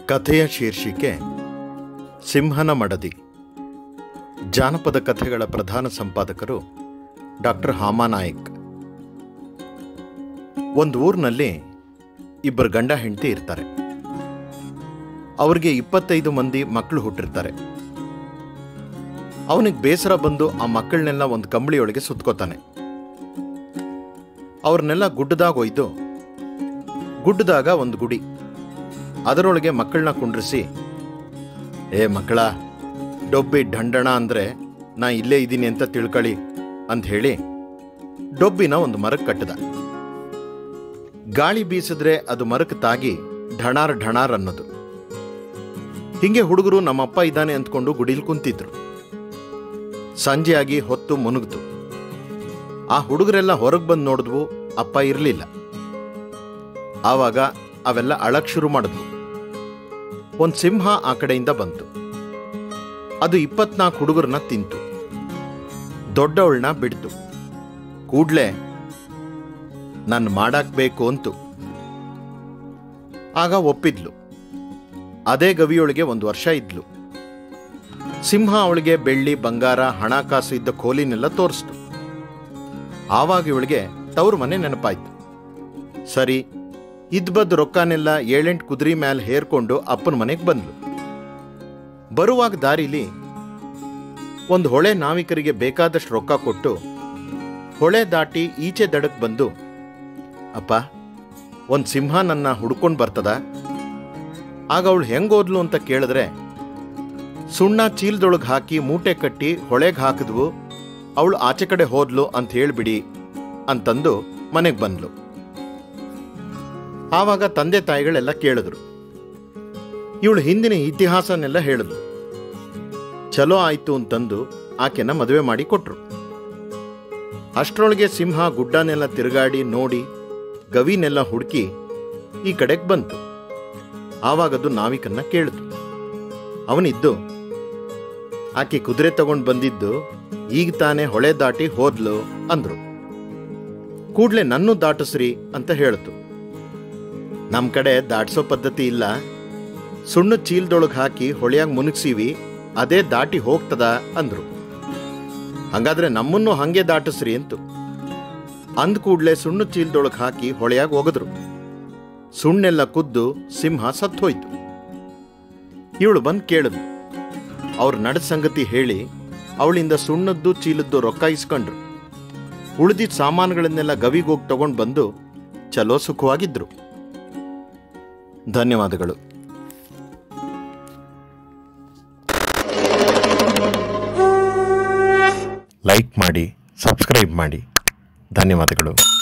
ಕಥೆಯ ಶೀರ್ಷಿಕೆ ಸಿಂಹನ ಮಡದಿ ಜಾನಪದ ಕಥೆಗಳ ಪ್ರಧಾನ ಸಂಪಾದಕರು ಡಾಕ್ಟರ್ ಹಾಮಾನಾಯಕ್ ಒಂದು ಊರಿನಲ್ಲಿ ಇಬ್ಬರು ಗಂಡ ಹೆಂಡತಿ ಇರ್ತಾರೆ ಅವ್ರಿಗೆ ಇಪ್ಪತ್ತೈದು ಮಂದಿ ಮಕ್ಕಳು ಹುಟ್ಟಿರ್ತಾರೆ ಅವನಿಗೆ ಬೇಸರ ಬಂದು ಆ ಮಕ್ಕಳನ್ನೆಲ್ಲ ಒಂದು ಕಂಬಳಿಯೊಳಗೆ ಸುತ್ಕೋತಾನೆ ಅವ್ರನ್ನೆಲ್ಲ ಗುಡ್ಡದಾಗ ಒಯ್ದು ಗುಡ್ಡದಾಗ ಒಂದು ಗುಡಿ ಅದರೊಳಗೆ ಮಕ್ಕಳನ್ನ ಕುಂಡ್ರಿಸಿ ಏ ಮಕ್ಕಳ ಡೊಬ್ಬಿ ಢಂಡಣ ಅಂದರೆ ನಾ ಇಲ್ಲೇ ಇದ್ದೀನಿ ಅಂತ ತಿಳ್ಕೊಳ್ಳಿ ಅಂತ ಹೇಳಿ ಡೊಬ್ಬಿನ ಒಂದು ಮರಕ್ಕೆ ಕಟ್ಟದ ಗಾಳಿ ಬೀಸಿದ್ರೆ ಅದು ಮರಕ್ಕೆ ತಾಗಿ ಢಣಾರ್ ಢಣಾರ್ ಅನ್ನೋದು ಹಿಂಗೆ ಹುಡುಗರು ನಮ್ಮಪ್ಪ ಇದ್ದಾನೆ ಅಂದ್ಕೊಂಡು ಗುಡಿಲ್ ಕುಂತಿದ್ರು ಸಂಜೆಯಾಗಿ ಹೊತ್ತು ಮುನುಗ್ತು ಆ ಹುಡುಗರೆಲ್ಲ ಹೊರಗೆ ಬಂದು ನೋಡಿದ್ವು ಅಪ್ಪ ಇರಲಿಲ್ಲ ಆವಾಗ ಅವೆಲ್ಲ ಅಳಕ್ ಶುರು ಮಾಡಿದ್ವು ಒಂದು ಸಿಂಹ ಆ ಕಡೆಯಿಂದ ಬಂತು ಅದು ಇಪ್ಪತ್ನಾಲ್ಕು ಹುಡುಗರನ್ನ ತಿಂತು ದೊಡ್ಡವಳನ್ನ ಬಿಡ್ತು ಕೂಡ್ಲೆ ನಾನು ಮಾಡಾಕ್ಬೇಕು ಅಂತು ಆಗ ಒಪ್ಪಿದ್ಲು ಅದೇ ಗವಿಯೊಳಗೆ ಒಂದು ವರ್ಷ ಇದ್ಲು ಸಿಂಹ ಅವಳಿಗೆ ಬೆಳ್ಳಿ ಬಂಗಾರ ಹಣಕಾಸು ಇದ್ದ ಕೋಲಿನೆಲ್ಲ ತೋರಿಸ್ತು ಆವಾಗ ಇವಳಿಗೆ ತವ್ರ ಮನೆ ನೆನಪಾಯ್ತು ಸರಿ ಇದ್ಬದ್ ರೊಕ್ಕನೆಲ್ಲ ಏಳೆಂಟು ಕುದುರೆ ಮ್ಯಾಲ್ ಹೇರ್ಕೊಂಡು ಅಪ್ಪನ ಮನೆಗೆ ಬಂದ್ಲು ಬರುವಾಗ ದಾರಿಲಿ ಒಂದು ಹೊಳೆ ನಾವಿಕರಿಗೆ ಬೇಕಾದಷ್ಟು ರೊಕ್ಕ ಕೊಟ್ಟು ಹೊಳೆ ದಾಟಿ ಈಚೆ ದಡಕ್ಕೆ ಬಂದು ಅಪ್ಪ ಒಂದು ಸಿಂಹ ನನ್ನ ಹುಡ್ಕೊಂಡು ಬರ್ತದ ಆಗ ಅವಳು ಹೆಂಗೋದ್ಲು ಅಂತ ಕೇಳಿದ್ರೆ ಸುಣ್ಣ ಚೀಲದೊಳಗೆ ಹಾಕಿ ಮೂಟೆ ಕಟ್ಟಿ ಹೊಳೆಗೆ ಹಾಕಿದ್ವು ಅವಳು ಆಚೆ ಕಡೆ ಹೋದ್ಲು ಅಂತ ಹೇಳ್ಬಿಡಿ ಅಂತಂದು ಮನೆಗೆ ಬಂದ್ಲು ಆವಾಗ ತಂದೆ ತಾಯಿಗಳೆಲ್ಲ ಕೇಳಿದ್ರು ಇವಳು ಹಿಂದಿನ ಇತಿಹಾಸನೆಲ್ಲ ಹೇಳಿದ್ಲು ಚಲೋ ಆಯ್ತು ಅಂತಂದು ಆಕೆನ ಮದುವೆ ಮಾಡಿ ಕೊಟ್ರು ಅಷ್ಟರೊಳಗೆ ಸಿಂಹ ಗುಡ್ಡನೆಲ್ಲ ತಿರುಗಾಡಿ ನೋಡಿ ಗವಿನೆಲ್ಲ ಹುಡುಕಿ ಈ ಕಡೆಗೆ ಬಂತು ಆವಾಗದು ನಾವಿಕನ್ನ ಕೇಳಿತು ಅವನಿದ್ದು ಆಕೆ ಕುದುರೆ ತಗೊಂಡು ಬಂದಿದ್ದು ಈಗ ತಾನೇ ಹೊಳೆ ದಾಟಿ ಹೋದ್ಲು ಅಂದ್ರು ಕೂಡ್ಲೆ ನನ್ನೂ ದಾಟಿಸ್ರಿ ಅಂತ ಹೇಳ್ತು ನಮ್ಮ ಕಡೆ ದಾಟ್ಸೋ ಪದ್ಧತಿ ಇಲ್ಲ ಸುಣ್ಣ ಚೀಲದೊಳಗೆ ಹಾಕಿ ಹೊಳೆಯಾಗ ಮುನುಗ್ಸೀವಿ ಅದೇ ದಾಟಿ ಹೋಗ್ತದ ಅಂದ್ರು ಹಂಗಾದ್ರೆ ನಮ್ಮನ್ನು ಹಂಗೆ ದಾಟಿಸ್ರಿ ಅಂತು ಅಂದ ಕೂಡ್ಲೆ ಸುಣ್ಣ ಚೀಲದೊಳಗೆ ಹಾಕಿ ಹೊಳೆಯಾಗ ಒಗದ್ರು ಸುಣ್ಣೆಲ್ಲ ಕುದ್ದು ಸಿಂಹ ಸತ್ತೋಯ್ತು ಇವಳು ಬಂದು ಕೇಳಿದ್ಲು ಅವ್ರ ನಡ ಸಂಗತಿ ಹೇಳಿ ಅವಳಿಂದ ಸುಣ್ಣದ್ದು ಚೀಲದ್ದು ರೊಕ್ಕ ಇಸ್ಕೊಂಡ್ರು ಉಳಿದಿದ್ದ ಸಾಮಾನುಗಳನ್ನೆಲ್ಲ ಗವಿಗೆ ಹೋಗಿ ತಗೊಂಡು ಬಂದು ಚಲೋ ಸುಖವಾಗಿದ್ರು ಧನ್ಯವಾದಗಳು ಲೈಕ್ ಮಾಡಿ ಸಬ್ಸ್ಕ್ರೈಬ್ ಮಾಡಿ ಧನ್ಯವಾದಗಳು